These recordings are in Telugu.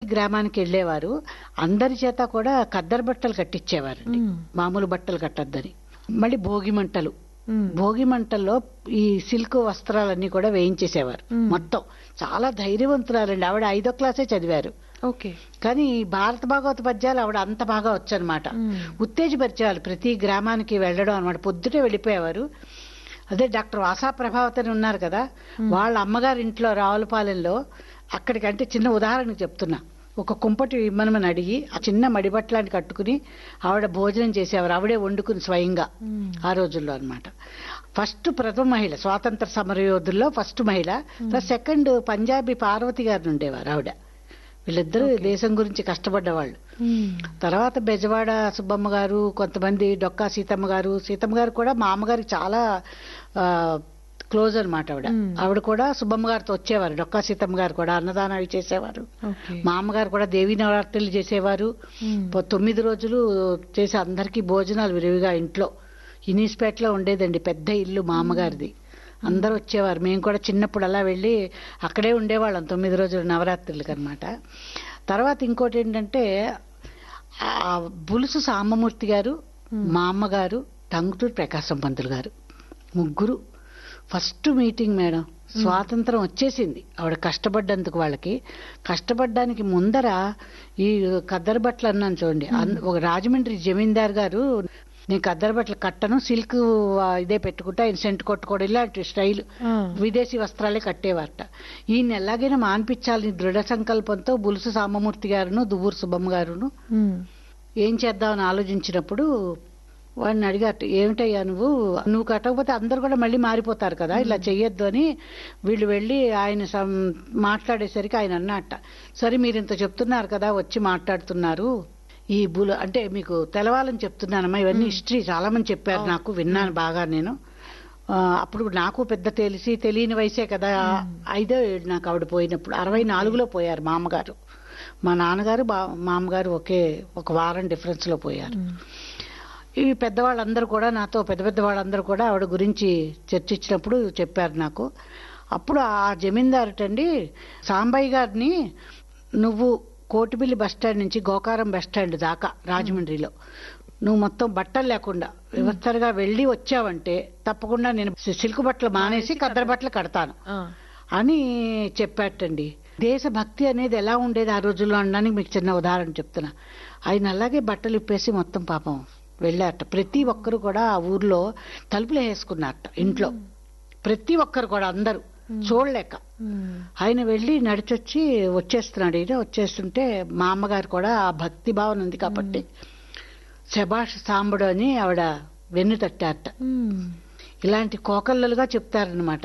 గ్రామానికి వెళ్ళేవారు అందరి చేత కూడా కద్దరు బట్టలు కట్టించేవారు మామూలు బట్టలు కట్టద్దని మళ్ళీ భోగి మంటలు భోగి మంటల్లో ఈ సిల్క్ వస్త్రాలన్నీ కూడా వేయించేసేవారు మొత్తం చాలా ధైర్యవంతురాలండి ఆవిడ ఐదో క్లాసే చదివారు ఓకే కానీ భారత భాగవత పద్యాలు ఆవిడ అంత బాగా వచ్చనమాట ఉత్తేజపరిచేవాళ్ళు ప్రతి గ్రామానికి వెళ్ళడం అనమాట పొద్దుటే వెళ్ళిపోయేవారు అదే డాక్టర్ వాసా ప్రభావతి అని ఉన్నారు కదా వాళ్ళ అమ్మగారి ఇంట్లో రావులపాలెంలో అక్కడికంటే చిన్న ఉదాహరణకు చెప్తున్నా ఒక కుంపటి ఇమ్మనమని అడిగి ఆ చిన్న మడిబట్లాన్ని కట్టుకుని ఆవిడ భోజనం చేసేవారు ఆవిడే వండుకుని స్వయంగా ఆ రోజుల్లో అన్నమాట ఫస్ట్ ప్రథమ మహిళ స్వాతంత్ర సమరయోధుల్లో ఫస్ట్ మహిళ సెకండ్ పంజాబీ పార్వతి గారిని ఉండేవారు ఆవిడ వీళ్ళిద్దరూ దేశం గురించి కష్టపడ్డవాళ్ళు తర్వాత బెజవాడ సుబ్బమ్మ గారు కొంతమంది డొక్కా సీతమ్మ గారు సీతమ్మ గారు కూడా మా అమ్మగారికి చాలా క్లోజ్ అన్నమాట ఆవిడ ఆవిడ కూడా సుబ్బమ్మ గారితో వచ్చేవారు డొక్కా సీతమ్మ గారు కూడా అన్నదానం అవి చేసేవారు ఓకే మా అమ్మగారు కూడా దేవీ నవరాత్రులు చేసేవారు పో- తొమ్మిది రోజులు చేసి అందరికీ భోజనాలు విరివిగా ఇంట్లో ఇనీస్పేటలో ఉండేదండి పెద్ద ఇల్లు మా అమ్మగారిది అందరూ వచ్చేవారు మేము కూడా చిన్నప్పుడు అలా వెళ్ళి అక్కడే ఉండేవాళ్ళం తొమ్మిది రోజులు నవరాత్రులకి అనమాట తర్వాత ఇంకోటి ఏంటంటే ఆ బులుసు సాంబమూర్తి గారు మా అమ్మగారు టంగుటూరు ప్రకాశం పంతులు గారు ముగ్గురు ఫస్ట్ మీటింగ్ మేడం స్వాతంత్రం వచ్చేసింది ఆవిడ కష్టపడ్డందుకు వాళ్ళకి కష్టపడ్డానికి ముందర ఈ కద్దరు బట్టలు అన్నాను చూడండి అన్- ఒక రాజమండ్రి జమీందార్ గారు నేను కద్దరు బట్టలు కట్టను సిల్క్ ఇదే పెట్టుకుంటా ఆయన సెంట్ కొట్టుకోవడం ఇలాంటి స్టైల్ విదేశీ వస్త్రాలే కట్టేవారట ఈయన ఎలాగైనా మాన్పించాలని దృఢ సంకల్పంతో బులుసు సాంబమూర్తి గారును దువ్వూరు సుబ్బమ్మ గారును ఏం చేద్దామని ఆలోచించినప్పుడు వాడిని అడిగారు ఏమిటయ్యా నువ్వు నువ్వు కట్టకపోతే అందరు కూడా మళ్ళీ మారిపోతారు కదా ఇలా చెయ్యొద్దు అని వీళ్ళు వెళ్ళి ఆయన సం- మాట్లాడేసరికి ఆయన అన్నట్ట సరే మీరు ఇంత చెప్తున్నారు కదా వచ్చి మాట్లాడుతున్నారు ఈ బులు అంటే మీకు తెలవాలని చెప్తున్నానమ్మా ఇవన్నీ హిస్టరీ చాలా మంది చెప్పారు నాకు విన్నాను బాగా నేను ఆ, అప్పుడు నాకు పెద్ద తెలిసి తెలియని వయసే కదా ఐదో ఏడు నాకు ఆవిడ పోయినప్పుడు అరవై నాలుగులో పోయారు మా అమ్మగారు మా నాన్నగారు బా- మా అమ్మగారు ఒకే ఒక వారం డిఫరెన్స్ లో పోయారు ఈ పెద్దవాళ్ళందరూ కూడా నాతో పెద్ద పెద్ద వాళ్ళందరూ కూడా ఆవిడ గురించి చర్చించినప్పుడు చెప్పారు నాకు అప్పుడు ఆ జమీందారుటండి సాంబయ్య గారిని నువ్వు కోటిపల్లి బస్ స్టాండ్ నుంచి గోకారం బస్ స్టాండ్ దాకా రాజమండ్రిలో నువ్వు మొత్తం బట్టలు లేకుండా వ్యవస్థగా వెళ్ళి వచ్చావంటే తప్పకుండా నేను సిల్క్ బట్టలు మానేసి కద్దరు బట్టలు కడతాను అని చెప్పాటండి దేశభక్తి అనేది ఎలా ఉండేది ఆ రోజుల్లో అనడానికి మీకు చిన్న ఉదాహరణ చెప్తున్నా ఆయన అలాగే బట్టలు ఇప్పేసి మొత్తం పాపం వెళ్ళారట ప్రతి ఒక్కరు కూడా ఆ ఊర్లో తలుపులు వేసుకున్నారట ఇంట్లో ప్రతి ఒక్కరు కూడా అందరూ చూడలేక ఆయన వెళ్ళి నడిచొచ్చి వచ్చేస్తున్నాడు ఈయన వచ్చేస్తుంటే మా అమ్మగారు కూడా ఆ భక్తి భావన ఉంది కాబట్టి శభాష్ సాంబడు అని ఆవిడ వెన్ను తట్టారట ఇలాంటి కోకల్లలుగా చెప్తారనమాట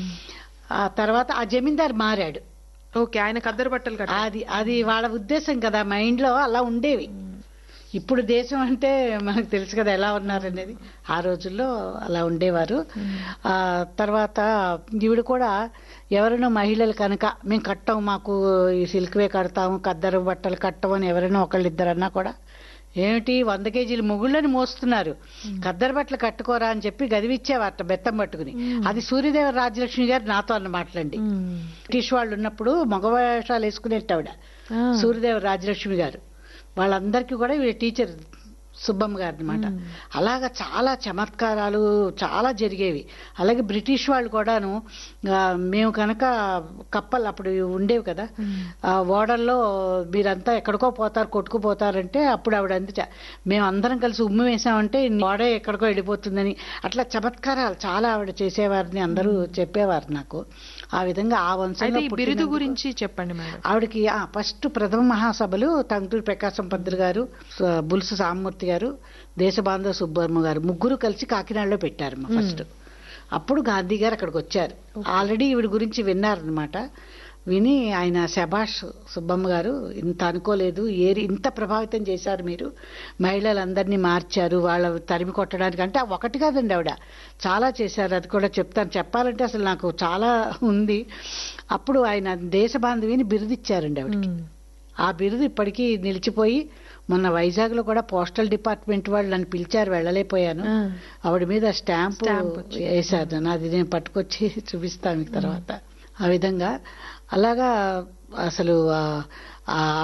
ఆ తర్వాత ఆ జమీందారు మారాడు ఓకే ఆయన కద్దరు బట్టలు కట్ట అది అది వాళ్ళ ఉద్దేశం కదా మైండ్ లో అలా ఉండేవి ఇప్పుడు దేశం అంటే మనకు తెలుసు కదా ఎలా ఉన్నారనేది ఆ రోజుల్లో అలా ఉండేవారు ఆ తర్వాత ఈవిడ కూడా ఎవరైనా మహిళలు కనుక మేము కట్టం మాకు ఈ సిల్క్వే కడతాము కద్దరు బట్టలు కట్టమని ఎవరైనా ఒకళ్ళిద్దరన్నా కూడా ఏమిటి వంద కేజీలు ముగుళ్ళని మోస్తున్నారు కద్దరు బట్టలు కట్టుకోరా అని చెప్పి గదివిచ్చేవారట బెత్తం పట్టుకుని అది సూర్యదేవ రాజలక్ష్మి గారు నాతో అన్న మాటలండి బ్రిటిష్ వాళ్ళు ఉన్నప్పుడు మగ వేషాలు వేసుకునేట్టు ఆవిడ సూర్యదేవ రాజలక్ష్మి గారు వాళ్ళందరికీ కూడా వీళ్ళ టీచర్ సుబ్బమ్మ గారు అనమాట అలాగా చాలా చమత్కారాలు చాలా జరిగేవి అలాగే బ్రిటిష్ వాళ్ళు కూడాను ఆ, మేము కనుక కప్పలు అప్పుడు ఉండేవి కదా ఆ ఓడల్లో మీరంతా ఎక్కడికో పోతారు కొట్టుకుపోతారంటే అప్పుడు ఆవిడ అంది మేము అందరం కలిసి ఉమ్మి వేసామంటే ఈ ఓడ ఎక్కడికో వెళ్ళిపోతుందని అట్లా చమత్కారాలు చాలా ఆవిడ చేసేవారిని అందరూ చెప్పేవారు నాకు ఆ విధంగా ఆ అయితే వంశంలో ఈ బిరుదు పుట్టినందుకు- గురించి చెప్పండి మేడం ఆవిడకి ఆ ఫస్ట్ ప్రథమ మహాసభలు టంగుటూరి ప్రకాశం పంతులు గారు స- బులుసు సామూర్తి గారు దేశబాంధవ సుబ్బమ్మ గారు ముగ్గురు కలిసి కాకినాడలో పెట్టారు ఫస్ట్ అప్పుడు గాంధీ గారు అక్కడికి వచ్చారు ఆల్రెడీ ఈవిడ గురించి విన్నారనమాట విని ఆయన శభాష్ సుబ్బమ్మ గారు ఇంత అనుకోలేదు ఏరి ఇంత ప్రభావితం చేశారు మీరు మహిళలందరినీ మార్చారు వాళ్ళ తరిమి కొట్టడానికి అంటే ఆ ఒకటి కాదండి ఆవిడ చాలా చేశారు అది కూడా చెప్తాను చెప్పాలంటే అసలు నాకు చాలా ఉంది అప్పుడు ఆయన దేశ బాంధవిని బిరుదిచ్చారండి ఆవిడకి ఆ బిరుదు ఇప్పటికీ నిలిచిపోయి మొన్న వైజాగ్ లో కూడా పోస్టల్ డిపార్ట్మెంట్ వాళ్ళు నన్ను పిలిచారు వెళ్ళలేకపోయాను ఆవిడ మీద స్టాంప్ Stamp వచ్చింది. వేశారు నాది నేను పట్టుకొచ్చి చూపిస్తాను మీకు తర్వాత ఆ విధంగా అలాగా అసలు ఆ- ఆ